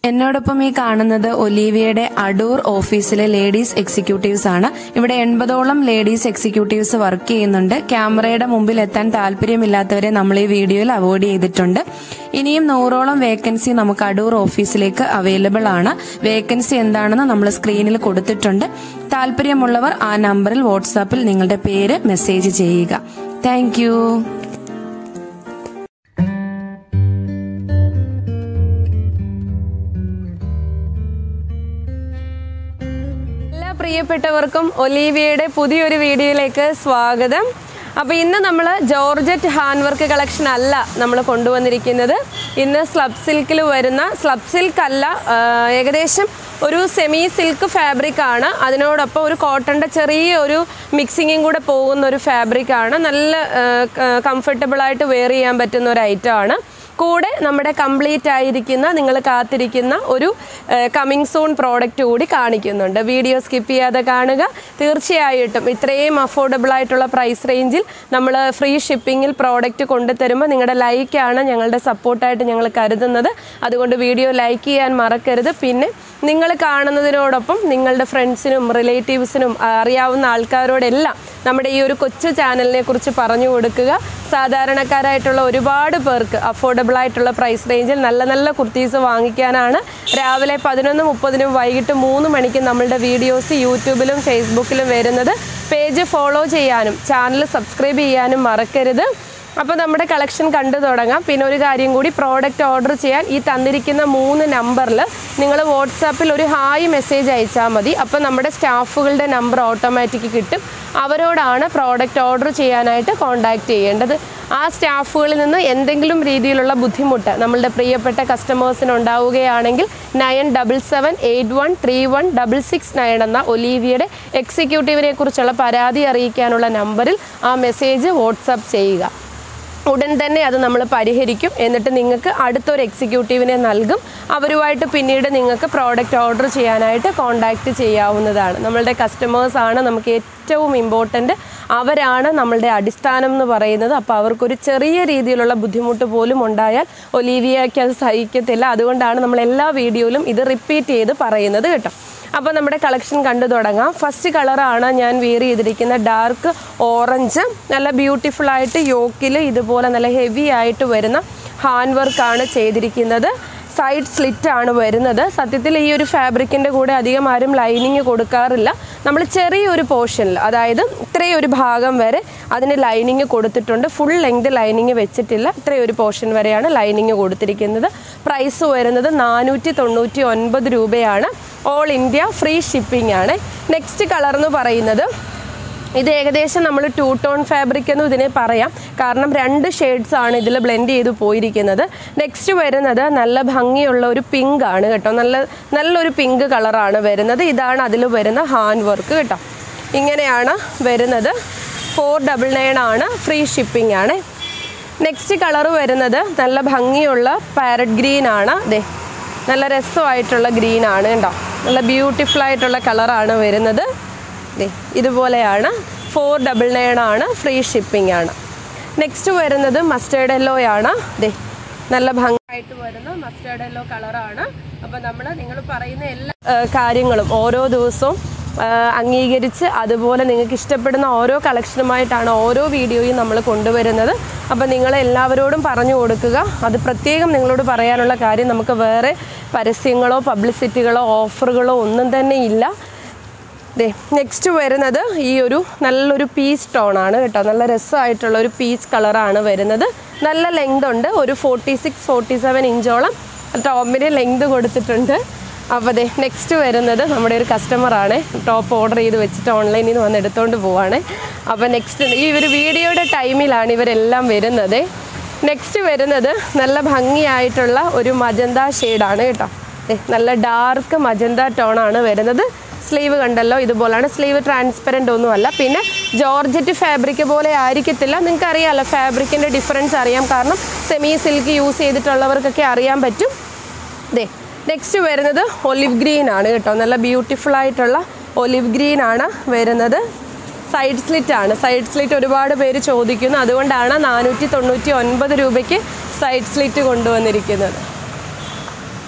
എന്നോടൊപ്പം ഈ കാണുന്നത് ഒലീവിയയുടെ അടൂർ ഓഫീസിലെ ലേഡീസ് എക്സിക്യൂട്ടീവ്സ് ആണ് ഇവിടെ എൺപതോളം ലേഡീസ് എക്സിക്യൂട്ടീവ്സ് വർക്ക് ചെയ്യുന്നുണ്ട് ക്യാമറയുടെ മുമ്പിൽ എത്താൻ താല്പര്യമില്ലാത്തവരെ നമ്മൾ ഈ വീഡിയോയിൽ അവോയ്ഡ് ചെയ്തിട്ടുണ്ട് ഇനിയും നൂറോളം വേക്കൻസി നമുക്ക് അടൂർ ഓഫീസിലേക്ക് അവൈലബിൾ ആണ് വേക്കൻസി എന്താണെന്ന് നമ്മൾ സ്ക്രീനിൽ കൊടുത്തിട്ടുണ്ട് താല്പര്യമുള്ളവർ ആ നമ്പറിൽ വാട്സാപ്പിൽ നിങ്ങളുടെ പേര് മെസ്സേജ് ചെയ്യുക താങ്ക് എല്ലാ പ്രിയപ്പെട്ടവർക്കും ഒലീവിയയുടെ പുതിയൊരു വീഡിയോയിലേക്ക് സ്വാഗതം അപ്പോൾ ഇന്ന് നമ്മൾ ജോർജറ്റ് ഹാൻഡ് വർക്ക് കളക്ഷൻ അല്ല നമ്മൾ കൊണ്ടുവന്നിരിക്കുന്നത് ഇന്ന് സ്ലബ് സിൽക്കിൽ വരുന്ന സ്ലബ് സിൽക്ക് അല്ല ആ, ഏകദേശം ഒരു സെമി സിൽക്ക് ഫാബ്രിക് ആണ് അതിനോടൊപ്പം ഒരു കോട്ടൻ്റെ ചെറിയ ഒരു മിക്സിങ്ങും കൂടെ പോകുന്ന ഒരു ഫാബ്രിക് ആണ് നല്ല കംഫർട്ടബിൾ ആയിട്ട് വെയർ ചെയ്യാൻ പറ്റുന്ന ഒരു ഐറ്റം ആണ് കൂടെ നമ്മുടെ കംപ്ലീറ്റ് ആയിരിക്കുന്ന നിങ്ങൾ കാത്തിരിക്കുന്ന ഒരു കമ്മിങ് സൂൺ പ്രോഡക്റ്റ് കൂടി കാണിക്കുന്നുണ്ട് വീഡിയോ സ്കിപ്പ് ചെയ്യാതെ കാണുക തീർച്ചയായിട്ടും ഇത്രയും അഫോർഡബിൾ ആയിട്ടുള്ള പ്രൈസ് റേഞ്ചിൽ നമ്മൾ ഫ്രീ ഷിപ്പിങ്ങിൽ പ്രോഡക്റ്റ് കൊണ്ടുതരുമ്പോൾ നിങ്ങളുടെ ലൈക്കാണ് ഞങ്ങളുടെ സപ്പോർട്ടായിട്ട് ഞങ്ങൾ കരുതുന്നത് അതുകൊണ്ട് വീഡിയോ ലൈക്ക് ചെയ്യാൻ മറക്കരുത് പിന്നെ നിങ്ങൾ കാണുന്നതിനോടൊപ്പം നിങ്ങളുടെ ഫ്രണ്ട്സിനും റിലേറ്റീവ്സിനും അറിയാവുന്ന ആൾക്കാരോടെല്ലാം നമ്മുടെ ഈ ഒരു കൊച്ചു ചാനലിനെ കുറിച്ച് പറഞ്ഞു കൊടുക്കുക സാധാരണക്കാരായിട്ടുള്ള ഒരുപാട് പേർക്ക് അഫോർഡബിൾ ആയിട്ടുള്ള പ്രൈസ് റേഞ്ചിൽ നല്ല നല്ല കുർത്തീസ് വാങ്ങിക്കാനാണ് രാവിലെ പതിനൊന്ന് മുപ്പതിനും വൈകിട്ട് മൂന്ന് മണിക്ക് നമ്മളുടെ വീഡിയോസ് യൂട്യൂബിലും ഫേസ്ബുക്കിലും വരുന്നത് പേജ് ഫോളോ ചെയ്യാനും ചാനൽ സബ്സ്ക്രൈബ് ചെയ്യാനും മറക്കരുത് അപ്പോൾ നമ്മുടെ കളക്ഷൻ കണ്ടു തുടങ്ങാം പിന്നെ ഒരു കാര്യം കൂടി പ്രോഡക്റ്റ് ഓർഡർ ചെയ്യാൻ ഈ തന്നിരിക്കുന്ന മൂന്ന് നമ്പറിൽ നിങ്ങൾ വാട്സാപ്പിൽ ഒരു ഹായ് മെസ്സേജ് അയച്ചാൽ മതി അപ്പോൾ നമ്മുടെ സ്റ്റാഫുകളുടെ നമ്പർ ഓട്ടോമാറ്റിക് കിട്ടും അവരോടാണ് പ്രോഡക്റ്റ് ഓർഡർ ചെയ്യാനായിട്ട് കോൺടാക്റ്റ് ചെയ്യേണ്ടത് ആ സ്റ്റാഫുകളിൽ നിന്ന് എന്തെങ്കിലും രീതിയിലുള്ള ബുദ്ധിമുട്ട് നമ്മളുടെ പ്രിയപ്പെട്ട കസ്റ്റമേഴ്സിന് ഉണ്ടാവുകയാണെങ്കിൽ nine double seven eight one three one double six nine എന്ന ഒലീവിയയുടെ എക്സിക്യൂട്ടീവിനെ കുറിച്ചുള്ള പരാതി അറിയിക്കാനുള്ള നമ്പറിൽ ആ മെസ്സേജ് വാട്സപ്പ് ചെയ്യുക ഉടൻ തന്നെ അത് നമ്മൾ പരിഹരിക്കും എന്നിട്ട് നിങ്ങൾക്ക് അടുത്തൊരു എക്സിക്യൂട്ടീവിനെ നൽകും അവരുമായിട്ട് പിന്നീട് നിങ്ങൾക്ക് പ്രോഡക്റ്റ് ഓർഡർ ചെയ്യാനായിട്ട് കോൺടാക്റ്റ് ചെയ്യാവുന്നതാണ് നമ്മളുടെ കസ്റ്റമേഴ്സാണ് നമുക്ക് ഏറ്റവും ഇമ്പോർട്ടൻറ്റ് അവരാണ് നമ്മളുടെ അടിസ്ഥാനം എന്ന് പറയുന്നത് അപ്പോൾ അവർക്കൊരു ചെറിയ രീതിയിലുള്ള ബുദ്ധിമുട്ട് പോലും ഉണ്ടായാൽ ഒലീവിയയ്ക്ക് അത് സഹിക്കത്തില്ല അതുകൊണ്ടാണ് നമ്മൾ എല്ലാ വീഡിയോയിലും ഇത് റിപ്പീറ്റ് ചെയ്ത് പറയുന്നത് കേട്ടോ അപ്പോൾ നമ്മുടെ കളക്ഷൻ കണ്ടു തുടങ്ങാം ഫസ്റ്റ് കളറാണ് ഞാൻ വിയർ ചെയ്തിരിക്കുന്ന ഡാർക്ക് ഓറഞ്ച് നല്ല ബ്യൂട്ടിഫുൾ ആയിട്ട് യോക്കിൽ ഇതുപോലെ നല്ല ഹെവി ആയിട്ട് വരുന്ന ഹാൻഡ് വർക്കാണ് ചെയ്തിരിക്കുന്നത് സൈഡ് സ്ലിറ്റ് ആണ് വരുന്നത് സത്യത്തിൽ ഈ ഒരു ഫാബ്രിക്കിൻ്റെ കൂടെ അധികം ആരും ലൈനിങ് കൊടുക്കാറില്ല നമ്മൾ ചെറിയൊരു പോർഷനിൽ അതായത് ഇത്രയും ഒരു ഭാഗം വരെ അതിന് ലൈനിങ് കൊടുത്തിട്ടുണ്ട് ഫുൾ ലെങ്ത് ലൈനിങ് വെച്ചിട്ടില്ല ഇത്രയും ഒരു പോർഷൻ വരെയാണ് ലൈനിങ് കൊടുത്തിരിക്കുന്നത് പ്രൈസ് വരുന്നത് നാനൂറ്റി തൊണ്ണൂറ്റി ഒൻപത് രൂപയാണ് ഓൾ ഇന്ത്യ ഫ്രീ ഷിപ്പിംഗ് ആണ് നെക്സ്റ്റ് കളർ എന്ന് പറയുന്നത് ഇത് ഏകദേശം നമ്മൾ ടൂ ടോൺ ഫാബ്രിക് എന്നും ഇതിനെ പറയാം കാരണം രണ്ട് ഷെയ്ഡ്സ് ആണ് ഇതിൽ ബ്ലെൻഡ് ചെയ്ത് പോയിരിക്കുന്നത് നെക്സ്റ്റ് വരുന്നത് നല്ല ഭംഗിയുള്ള ഒരു പിങ്ക് ആണ് കേട്ടോ നല്ല നല്ലൊരു പിങ്ക് കളറാണ് വരുന്നത് ഇതാണ് അതിൽ വരുന്ന ഹാൻഡ് വർക്ക് കേട്ടോ ഇങ്ങനെയാണ് വരുന്നത് ഫോർ ഡബിൾ നയൻ ആണ് ഫ്രീ ഷിപ്പിംഗ് ആണ് നെക്സ്റ്റ് കളർ വരുന്നത് നല്ല ഭംഗിയുള്ള പാരറ്റ് ഗ്രീൻ ആണ് ദേ നല്ല രസമായിട്ടുള്ള ഗ്രീൻ ആണ് കേട്ടോ നല്ല ബ്യൂട്ടിഫുൾ ആയിട്ടുള്ള കളറാണ് വരുന്നത് ദേ ഇതുപോലെയാണ് ഫോർ ഡബിൾ നയൻ ആണ് ഫ്രീ ഷിപ്പിംഗ് ആണ് നെക്സ്റ്റ് വരുന്നത് മസ്റ്റേർഡ് യെല്ലോ ആണ് ദേ നല്ല ഭംഗിയായിട്ട് വരുന്ന മസ്റ്റേർഡ് യെല്ലോ കളറാണ് അപ്പോൾ നമ്മൾ നിങ്ങൾ പറയുന്ന എല്ലാ ആ, കാര്യങ്ങളും ഓരോ ദിവസവും ആ, അംഗീകരിച്ച് അതുപോലെ നിങ്ങൾക്ക് ഇഷ്ടപ്പെടുന്ന ഓരോ കളക്ഷനുമായിട്ടാണ് ഓരോ വീഡിയോയും നമ്മൾ കൊണ്ടുവരുന്നത് അപ്പോൾ നിങ്ങൾ എല്ലാവരോടും പറഞ്ഞു കൊടുക്കുക അത് പ്രത്യേകം നിങ്ങളോട് പറയാനുള്ള കാര്യം നമുക്ക് വേറെ പരസ്യങ്ങളോ പബ്ലിസിറ്റികളോ ഓഫറുകളോ ഒന്നും തന്നെ ഇല്ല ദേ നെക്സ്റ്റ് വരുന്നത് ഈ ഒരു നല്ലൊരു പീസ് ടോൺ ആണ് കേട്ടോ നല്ല രസമായിട്ടുള്ള ഒരു പീസ് കളറാണ് വരുന്നത് നല്ല ലെങ്ത് ഉണ്ട് ഒരു ഫോർട്ടി സിക്സ് ഫോർട്ടി സെവൻ ഇഞ്ചോളം ടോപ്പിന് ലെങ്ത് കൊടുത്തിട്ടുണ്ട് അപ്പോൾ ദേ നെക്സ്റ്റ് വരുന്നത് നമ്മുടെ ഒരു കസ്റ്റമറാണ് ടോപ്പ് ഓർഡർ ചെയ്ത് വെച്ചിട്ട് ഓൺലൈനിൽ നിന്ന് വന്ന് എടുത്തുകൊണ്ട് പോവാണ് അപ്പോൾ നെക്സ്റ്റ് ഈ ഒരു വീഡിയോയുടെ ടൈമിലാണ് ഇവരെല്ലാം വരുന്നത് നെക്സ്റ്റ് വരുന്നത് നല്ല ഭംഗിയായിട്ടുള്ള ഒരു മജന്ത ഷെയ്ഡാണ് കേട്ടോ ദേ, നല്ല ഡാർക്ക് മജന്ത ടോണാണ് വരുന്നത് സ്ലീവ് കണ്ടല്ലോ ഇതുപോലാണ് സ്ലീവ് ട്രാൻസ്പെറൻ്റ് ഒന്നുമല്ല പിന്നെ ജോർജറ്റ് ഫാബ്രിക് പോലെ ആയിരിക്കത്തില്ല നിങ്ങൾക്ക് അറിയാമല്ലോ ഫാബ്രിക്കിൻ്റെ ഡിഫറൻസ് അറിയാം കാരണം സെമി സിൽക്ക് യൂസ് ചെയ്തിട്ടുള്ളവർക്കൊക്കെ അറിയാൻ പറ്റും ദേ നെക്സ്റ്റ് വരുന്നത് ഒലിവ് ഗ്രീൻ ആണ് കേട്ടോ നല്ല ബ്യൂട്ടിഫുൾ ആയിട്ടുള്ള ഒലിവ് ഗ്രീൻ ആണ് വരുന്നത് സൈഡ് സ്ലിറ്റ് ആണ് സൈഡ് സ്ലിറ്റ് ഒരുപാട് പേര് ചോദിക്കുന്നു അതുകൊണ്ടാണ് നാനൂറ്റി തൊണ്ണൂറ്റി ഒൻപത് രൂപയ്ക്ക് സൈഡ് സ്ലിറ്റ് കൊണ്ടുവന്നിരിക്കുന്നത്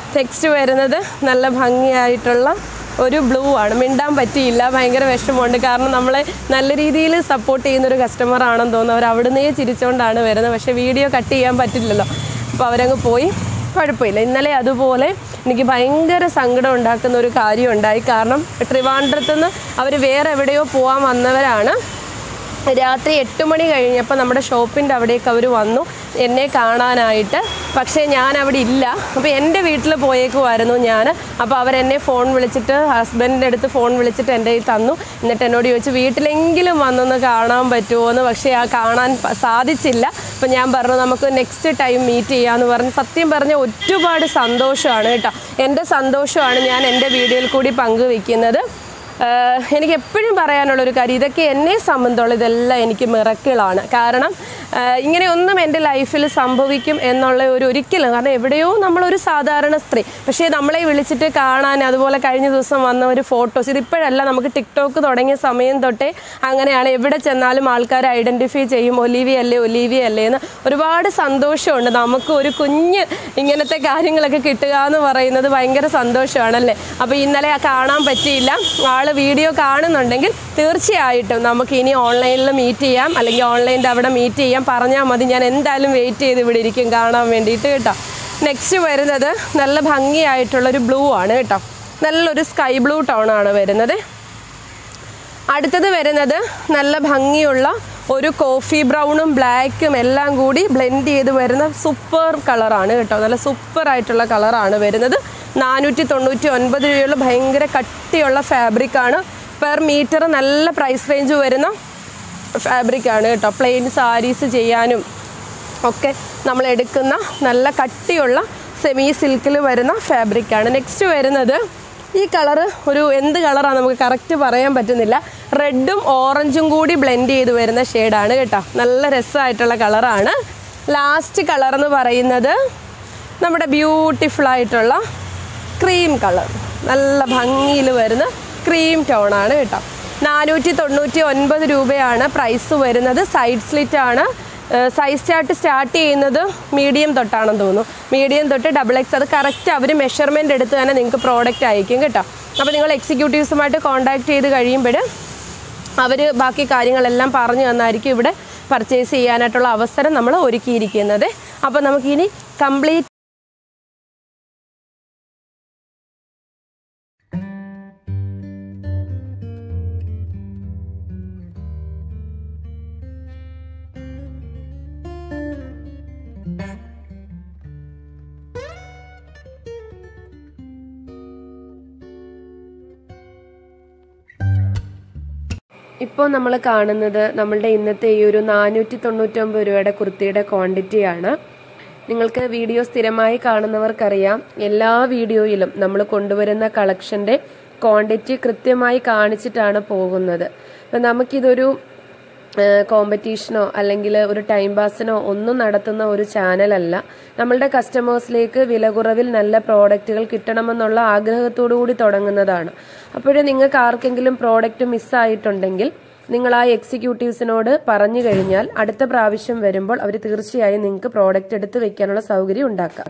ടെക്സ്റ്റ് വരുന്നത് നല്ല ഭംഗിയായിട്ടുള്ള ഒരു ബ്ലൂ ആണ് മിണ്ടാൻ പറ്റിയില്ല ഭയങ്കര വിഷമമുണ്ട് കാരണം നമ്മളെ നല്ല രീതിയിൽ സപ്പോർട്ട് ചെയ്യുന്ന ഒരു കസ്റ്റമർ ആണെന്ന് തോന്നുന്നു അവർ അവിടുന്നേ ചിരിച്ചുകൊണ്ടാണ് വരുന്നത് പക്ഷേ വീഡിയോ കട്ട് ചെയ്യാൻ പറ്റില്ലല്ലോ അപ്പോൾ അവരങ്ങ് പോയി കുഴപ്പമില്ല ഇന്നലെ അതുപോലെ എനിക്ക് ഭയങ്കര സങ്കടം ഉണ്ടാക്കുന്ന ഒരു കാര്യം ഉണ്ടായി കാരണം ട്രിവാൻഡ്രത്ത് നിന്ന് അവർ വേറെ എവിടെയോ പോകാൻ വന്നവരാണ് രാത്രി എട്ട് മണി കഴിഞ്ഞപ്പോൾ നമ്മുടെ ഷോപ്പിൻ്റെ അവിടേക്ക് അവർ വന്നു എന്നെ കാണാനായിട്ട് പക്ഷേ ഞാൻ അവിടെ ഇല്ല അപ്പോൾ എൻ്റെ വീട്ടിൽ പോയേക്കുമായിരുന്നു ഞാൻ അപ്പോൾ അവരെന്നെ ഫോൺ വിളിച്ചിട്ട് ഹസ്ബൻഡിൻ്റെ അടുത്ത് ഫോൺ വിളിച്ചിട്ട് എൻ്റെ കയ്യിൽ തന്നു എന്നിട്ട് എന്നോട് ചോദിച്ചു വീട്ടിലെങ്കിലും വന്നൊന്ന് കാണാൻ പറ്റുമോ എന്ന് പക്ഷേ ആ കാണാൻ പ- സാധിച്ചില്ല അപ്പോൾ ഞാൻ പറഞ്ഞു നമുക്ക് നെക്സ്റ്റ് ടൈം മീറ്റ് ചെയ്യാമെന്ന് പറഞ്ഞ് സത്യം പറഞ്ഞ ഒരുപാട് സന്തോഷമാണ് കേട്ടോ എൻ്റെ സന്തോഷമാണ് ഞാൻ എൻ്റെ വീഡിയോയിൽ കൂടി പങ്കുവെക്കുന്നത് ആഹ് എനിക്ക് എപ്പോഴും പറയാനുള്ളൊരു കാര്യം ഇതൊക്കെ എന്നെ സംബന്ധിച്ചുള്ള ഇതെല്ലാം എനിക്ക് മിറക്കിളാണ് കാരണം ആഹ് ഇങ്ങനെയൊന്നും എൻ്റെ ലൈഫിൽ സംഭവിക്കും എന്നുള്ള ഒരു ഒരിക്കലും കാരണം എവിടെയോ നമ്മളൊരു സാധാരണ സ്ത്രീ പക്ഷേ നമ്മളെ വിളിച്ചിട്ട് കാണാൻ അതുപോലെ കഴിഞ്ഞ ദിവസം വന്ന ഒരു ഫോട്ടോസ് ഇതിപ്പോഴല്ല നമുക്ക് ടിക്ടോക്ക് തുടങ്ങിയ സമയം തൊട്ടേ അങ്ങനെയാണ് എവിടെ ചെന്നാലും ആൾക്കാർ ഐഡൻറ്റിഫൈ ചെയ്യും ഒലീവി അല്ലേ ഒലീവി അല്ലേ എന്ന് ഒരുപാട് സന്തോഷമുണ്ട് നമുക്ക് ഒരു കുഞ്ഞ് ഇങ്ങനത്തെ കാര്യങ്ങളൊക്കെ കിട്ടുക എന്ന് പറയുന്നത് ഭയങ്കര സന്തോഷമാണല്ലേ അപ്പോൾ ഇന്നലെ ആ കാണാൻ പറ്റിയില്ല ആൾ വീഡിയോ കാണുന്നുണ്ടെങ്കിൽ തീർച്ചയായിട്ടും നമുക്ക് ഇനി ഓൺലൈനിൽ മീറ്റ് ചെയ്യാം അല്ലെങ്കിൽ ഓൺലൈൻ്റെ അവിടെ മീറ്റ് ചെയ്യാം പറഞ്ഞാൽ മതി ഞാൻ എന്തായാലും വെയിറ്റ് ചെയ്ത് ഇവിടെ ഇരിക്കും കാണാൻ വേണ്ടിയിട്ട് കേട്ടോ നെക്സ്റ്റ് വരുന്നത് നല്ല ഭംഗിയായിട്ടുള്ളൊരു ബ്ലൂ ആണ് കേട്ടോ നല്ലൊരു സ്കൈ ബ്ലൂ ടോൺ ആണ് വരുന്നത് അടുത്തത് വരുന്നത് നല്ല ഭംഗിയുള്ള ഒരു കോഫി ബ്രൗണും ബ്ലാക്കും എല്ലാം കൂടി ബ്ലെൻഡ് ചെയ്ത് വരുന്ന സൂപ്പർ കളറാണ് കേട്ടോ നല്ല സൂപ്പർ ആയിട്ടുള്ള കളറാണ് വരുന്നത് നാനൂറ്റി തൊണ്ണൂറ്റി ഒൻപത് രൂപയുള്ള ഭയങ്കര കട്ടിയുള്ള ഫാബ്രിക്കാണ് പെർ മീറ്റർ നല്ല പ്രൈസ് റേഞ്ച് വരുന്ന ഫാബ്രിക്കാണ് കേട്ടോ പ്ലെയിൻ സാരീസ് ചെയ്യാനും ഒക്കെ നമ്മൾ എടുക്കുന്ന നല്ല കട്ടിയുള്ള സെമി സിൽക്കിൽ വരുന്ന ഫാബ്രിക്കാണ് നെക്സ്റ്റ് വരുന്നത് ഈ കളറ് ഒരു എന്ത് കളറാണ് നമുക്ക് കറക്റ്റ് പറയാൻ പറ്റുന്നില്ല റെഡും ഓറഞ്ചും കൂടി ബ്ലെൻഡ് ചെയ്ത് വരുന്ന ഷെയ്ഡാണ് കേട്ടോ നല്ല രസമായിട്ടുള്ള കളറാണ് ലാസ്റ്റ് കളർ എന്ന് പറയുന്നത് നമ്മുടെ ബ്യൂട്ടിഫുൾ ആയിട്ടുള്ള ക്രീം കളർ നല്ല ഭംഗിയിൽ വരുന്ന ക്രീം ടോണാണ് കേട്ടോ നാനൂറ്റി തൊണ്ണൂറ്റി ഒൻപത് രൂപയാണ് പ്രൈസ് വരുന്നത് സൈഡ് സ്ലിറ്റ് ആണ് സൈസ് ചാർട്ട് സ്റ്റാർട്ട് ചെയ്യുന്നത് മീഡിയം തൊട്ടാണെന്ന് തോന്നുന്നു മീഡിയം തൊട്ട് ഡബിൾ എക്സ് അത് കറക്റ്റ് അവർ മെഷർമെൻ്റ് എടുത്ത് തന്നെ നിങ്ങൾക്ക് പ്രോഡക്റ്റ് അയക്കും കേട്ടോ അപ്പോൾ നിങ്ങൾ എക്സിക്യൂട്ടീവ്സുമായിട്ട് കോൺടാക്ട് ചെയ്ത് കഴിയുമ്പോൾ അവർ ബാക്കി കാര്യങ്ങളെല്ലാം പറഞ്ഞു തന്നായിരിക്കും ഇവിടെ പർച്ചേസ് ചെയ്യാനായിട്ടുള്ള അവസരം നമ്മൾ ഒരുക്കിയിരിക്കുന്നത് അപ്പോൾ നമുക്കിനി കംപ്ലീറ്റ് ഇപ്പോൾ നമ്മൾ കാണുന്നത് നമ്മളുടെ ഇന്നത്തെ ഈ ഒരു നാനൂറ്റി തൊണ്ണൂറ്റൊമ്പത് രൂപയുടെ കുർത്തിയുടെ ക്വാണ്ടിറ്റിയാണ് നിങ്ങൾക്ക് വീഡിയോ സ്ഥിരമായി കാണുന്നവർക്കറിയാം എല്ലാ വീഡിയോയിലും നമ്മൾ കൊണ്ടുവരുന്ന കളക്ഷൻ്റെ ക്വാണ്ടിറ്റി കൃത്യമായി കാണിച്ചിട്ടാണ് പോകുന്നത് അപ്പം നമുക്കിതൊരു കോമ്പറ്റീഷനോ അല്ലെങ്കിൽ ഒരു ടൈം പാസിനോ ഒന്നും നടത്തുന്ന ഒരു ചാനലല്ല നമ്മളുടെ കസ്റ്റമേഴ്സിലേക്ക് വില കുറവിൽ നല്ല പ്രോഡക്റ്റുകൾ കിട്ടണമെന്നുള്ള ആഗ്രഹത്തോടു കൂടി തുടങ്ങുന്നതാണ് അപ്പോഴേ നിങ്ങൾക്ക് ആർക്കെങ്കിലും പ്രോഡക്റ്റ് മിസ്സായിട്ടുണ്ടെങ്കിൽ നിങ്ങൾ ആ എക്സിക്യൂട്ടീവ്സിനോട് പറഞ്ഞു കഴിഞ്ഞാൽ അടുത്ത പ്രാവശ്യം വരുമ്പോൾ അവർ തീർച്ചയായും നിങ്ങൾക്ക് പ്രോഡക്റ്റ് എടുത്ത് വെക്കാനുള്ള സൗകര്യം ഉണ്ടാക്കാം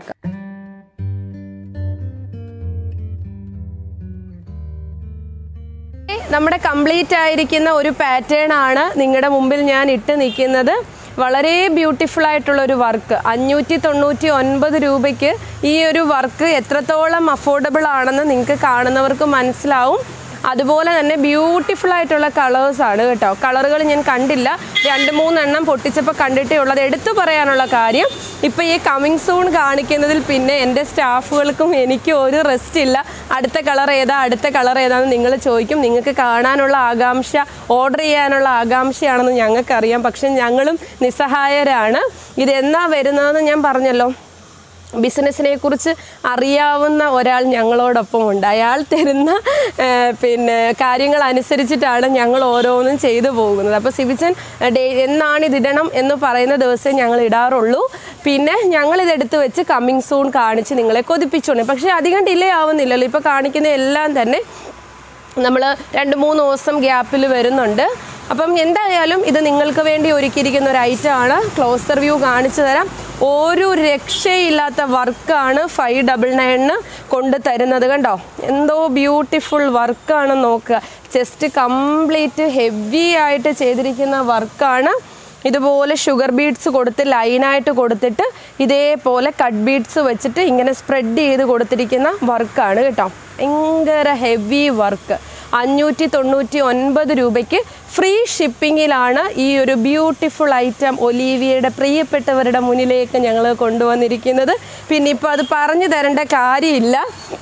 നമ്മുടെ കംപ്ലീറ്റ് ആയിരിക്കുന്ന ഒരു പാറ്റേൺ ആണ് നിങ്ങളുടെ മുമ്പിൽ ഞാൻ ഇട്ട് നിൽക്കുന്നത് വളരെ ബ്യൂട്ടിഫുൾ ആയിട്ടുള്ള ഒരു വർക്ക് അഞ്ഞൂറ്റി തൊണ്ണൂറ്റി ഒൻപത് രൂപയ്ക്ക് ഈ ഒരു വർക്ക് എത്രത്തോളം അഫോർഡബിൾ ആണെന്ന് നിങ്ങൾക്ക് കാണുന്നവർക്ക് മനസ്സിലാവും അതുപോലെ തന്നെ ബ്യൂട്ടിഫുൾ ആയിട്ടുള്ള കളേഴ്സ് ആണ് കേട്ടോ കളറുകൾ ഞാൻ കണ്ടില്ല രണ്ട് മൂന്നെണ്ണം പൊട്ടിച്ചപ്പോൾ കണ്ടിട്ടേ ഉള്ളത് എടുത്തു പറയാനുള്ള കാര്യം ഇപ്പം ഈ കമ്മിങ് സൂൺ കാണിക്കുന്നതിൽ പിന്നെ എൻ്റെ സ്റ്റാഫുകൾക്കും എനിക്കും ഒരു റെസ്റ്റ് ഇല്ല അടുത്ത കളർ ഏതാ അടുത്ത കളർ ഏതാന്ന് നിങ്ങൾ ചോദിക്കും നിങ്ങൾക്ക് കാണാനുള്ള ആകാംക്ഷ ഓർഡർ ചെയ്യാനുള്ള ആകാംക്ഷയാണെന്ന് ഞങ്ങൾക്കറിയാം പക്ഷെ ഞങ്ങളും നിസ്സഹായരാണ് ഇത് എന്നാ വരുന്നതെന്ന് ഞാൻ പറഞ്ഞല്ലോ ബിസിനസ്സിനെ കുറിച്ച് അറിയാവുന്ന ഒരാൾ ഞങ്ങളോടൊപ്പം ഉണ്ട് അയാൾ തരുന്ന ആ, പിന്നെ കാര്യങ്ങൾ അനുസരിച്ചിട്ടാണ് ഞങ്ങൾ ഓരോന്നും ചെയ്തു പോകുന്നത് അപ്പോൾ സിബിച്ചൻ ഡേ എന്നാണ് ഇതിടണം എന്ന് പറയുന്ന ദിവസം ഞങ്ങൾ ഇടാറുള്ളൂ പിന്നെ ഞങ്ങൾ ഇതെടുത്ത് വെച്ച് കമ്മിങ് സൂൺ കാണിച്ച് നിങ്ങളെ കൊതിപ്പിച്ചുകൊണ്ട് പക്ഷേ അധികം ഡിലേ ആവുന്നില്ലല്ലോ ഇപ്പോൾ കാണിക്കുന്ന എല്ലാം തന്നെ നമ്മൾ രണ്ട് മൂന്ന് ദിവസം ഗ്യാപ്പിൽ വരുന്നുണ്ട് അപ്പം എന്തായാലും ഇത് നിങ്ങൾക്ക് വേണ്ടി ഒരുക്കിയിരിക്കുന്ന ഒരു ഐറ്റം ആണ് ക്ലോസർ വ്യൂ കാണിച്ചു തരാം ഒരു രക്ഷയില്ലാത്ത വർക്കാണ് ഫൈവ് ഡബിൾ നയണിന് കൊണ്ട് തരുന്നത് കണ്ടോ എന്തോ ബ്യൂട്ടിഫുൾ വർക്കാണ് നോക്കുക ചെസ്റ്റ് കംപ്ലീറ്റ് ഹെവി ആയിട്ട് ചെയ്തിരിക്കുന്ന വർക്കാണ് ഇതുപോലെ ഷുഗർ ബീഡ്സ് കൊടുത്ത് ലൈനായിട്ട് കൊടുത്തിട്ട് ഇതേപോലെ കട്ട് ബീഡ്സ് വെച്ചിട്ട് ഇങ്ങനെ സ്പ്രെഡ് ചെയ്ത് കൊടുത്തിരിക്കുന്ന വർക്കാണ് കേട്ടോ ഭയങ്കര ഹെവി വർക്ക് അഞ്ഞൂറ്റി തൊണ്ണൂറ്റി ഒൻപത് രൂപയ്ക്ക് ഫ്രീ ഷിപ്പിങ്ങിലാണ് ഈ ഒരു ബ്യൂട്ടിഫുൾ ഐറ്റം ഒലീവിയയുടെ പ്രിയപ്പെട്ടവരുടെ മുന്നിലേക്ക് ഞങ്ങൾ കൊണ്ടുവന്നിരിക്കുന്നത് പിന്നെ ഇപ്പോൾ അത് പറഞ്ഞു തരേണ്ട കാര്യമില്ല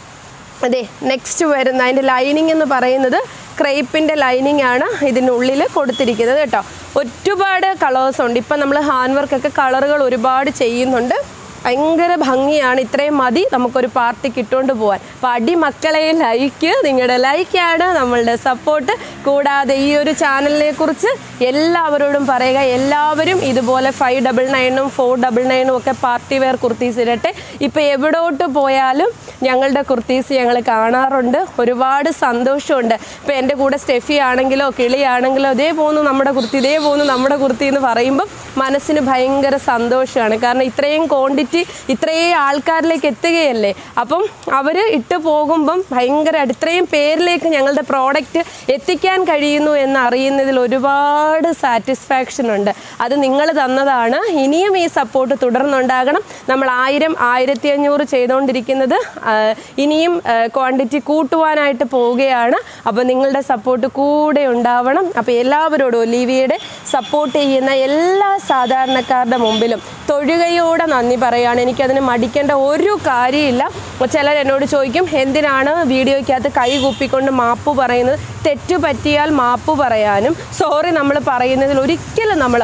അതെ നെക്സ്റ്റ് വരുന്ന അതിൻ്റെ ലൈനിങ് എന്ന് പറയുന്നത് ക്രേപ്പിൻ്റെ ലൈനിങ് ആണ് ഇതിനുള്ളിൽ കൊടുത്തിരിക്കുന്നത് കേട്ടോ ഒരുപാട് കളേഴ്സ് ഉണ്ട് ഇപ്പം നമ്മൾ ഹാൻഡ് വർക്കൊക്കെ കളറുകൾ ഒരുപാട് ചെയ്യുന്നുണ്ട് ഭയങ്കര ഭംഗിയാണ് ഇത്രയും മതി നമുക്കൊരു പാർട്ടിക്ക് ഇട്ടുകൊണ്ട് പോകാൻ അപ്പോൾ അടിമക്കളെ ലൈക്ക് നിങ്ങളുടെ ലൈക്കാണ് നമ്മളുടെ സപ്പോർട്ട് കൂടാതെ ഈ ഒരു ചാനലിനെ കുറിച്ച് എല്ലാവരോടും പറയുക എല്ലാവരും ഇതുപോലെ ഫൈവ് ഡബിൾ നയനും ഫോർ ഡബിൾ നയനും ഒക്കെ പാർട്ടി വെയർ കുർത്തീസ് ഇടട്ടെ ഇപ്പോൾ എവിടോട്ട് പോയാലും ഞങ്ങളുടെ കുർത്തീസ് ഞങ്ങൾ കാണാറുണ്ട് ഒരുപാട് സന്തോഷമുണ്ട് ഇപ്പോൾ എൻ്റെ കൂടെ സ്റ്റെഫി ആണെങ്കിലോ കിളിയാണെങ്കിലോ ഇതേ പോകുന്നു നമ്മുടെ കുർത്തി ഇതേ പോകുന്നു നമ്മുടെ കുർത്തി എന്ന് പറയുമ്പം മനസ്സിന് ഭയങ്കര സന്തോഷമാണ് കാരണം ഇത്രയും ക്വാണ്ടിറ്റി ഇത്രയും ആൾക്കാരിലേക്ക് എത്തുകയല്ലേ അപ്പം അവർ ഇട്ട് പോകുമ്പം ഭയങ്കര ഇത്രയും പേരിലേക്ക് ഞങ്ങളുടെ പ്രോഡക്റ്റ് എത്തിക്കാൻ കഴിയുന്നു എന്ന് അറിയുന്നതിൽ ഒരുപാട് സാറ്റിസ്ഫാക്ഷൻ ഉണ്ട് അത് നിങ്ങൾ തന്നതാണ് ഇനിയും ഈ സപ്പോർട്ട് തുടർന്നുണ്ടാകണം നമ്മൾ ആയിരം ആയിരത്തി അഞ്ഞൂറ് ചെയ്തുകൊണ്ടിരിക്കുന്നത് ആ, ഇനിയും ക്വാണ്ടിറ്റി കൂട്ടുവാനായിട്ട് പോവുകയാണ് അപ്പോൾ നിങ്ങളുടെ സപ്പോർട്ട് കൂടെ ഉണ്ടാവണം അപ്പോൾ എല്ലാവരോടും ഒലീവിയയുടെ സപ്പോർട്ട് ചെയ്യുന്ന എല്ലാ സാധാരണക്കാരുടെ മുമ്പിലും തൊഴുകയോടെ നന്ദി പറയുകയാണ് എനിക്കതിന് മടിക്കേണ്ട ഒരു കാര്യമില്ല ചിലർ എന്നോട് ചോദിക്കും എന്തിനാണ് വീഡിയോയ്ക്കകത്ത് കൈ കൂപ്പിക്കൊണ്ട് മാപ്പ് പറയുന്നത് തെറ്റു പറ്റിയാൽ മാപ്പ് പറയാനും സോറി നമ്മൾ പറയുന്നതിൽ ഒരിക്കലും നമ്മൾ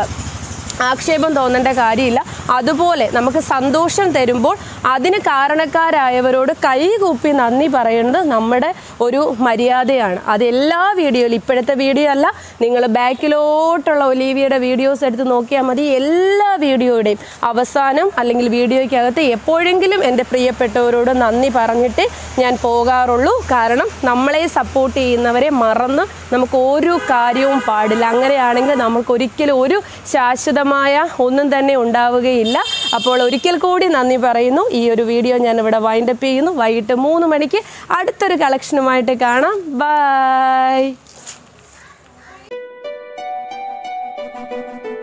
ആക്ഷേപം തോന്നേണ്ട കാര്യമില്ല അതുപോലെ നമുക്ക് സന്തോഷം തരുമ്പോൾ അതിന് കാരണക്കാരായവരോട് കൈകൂപ്പി നന്ദി പറയുന്നത് നമ്മുടെ ഒരു മര്യാദയാണ് അത് എല്ലാ വീഡിയോയിലും ഇപ്പോഴത്തെ വീഡിയോ അല്ല നിങ്ങൾ ബാക്കിലോട്ടുള്ള ഒലീവിയുടെ വീഡിയോസ് എടുത്ത് നോക്കിയാൽ മതി എല്ലാ വീഡിയോയുടെയും അവസാനം അല്ലെങ്കിൽ വീഡിയോയ്ക്കകത്ത് എപ്പോഴെങ്കിലും എൻ്റെ പ്രിയപ്പെട്ടവരോട് നന്ദി പറഞ്ഞിട്ട് ഞാൻ പോകാറുള്ളൂ കാരണം നമ്മളെ സപ്പോർട്ട് ചെയ്യുന്നവരെ മറന്ന് നമുക്ക് ഒരു കാര്യവും പാടില്ല അങ്ങനെയാണെങ്കിൽ നമുക്ക് ഒരിക്കലും ഒരു ശാശ്വതമായ ഒന്നും തന്നെ ഉണ്ടാവുകയില്ല അപ്പോൾ ഒരിക്കൽ കൂടി നന്ദി പറയുന്നു ഈ ഒരു വീഡിയോ ഞാൻ ഇവിടെ വൈൻഡപ്പ് ചെയ്യുന്നു വൈകിട്ട് മൂന്ന് മണിക്ക് അടുത്തൊരു കളക്ഷനുമായിട്ട് കാണാം ബൈ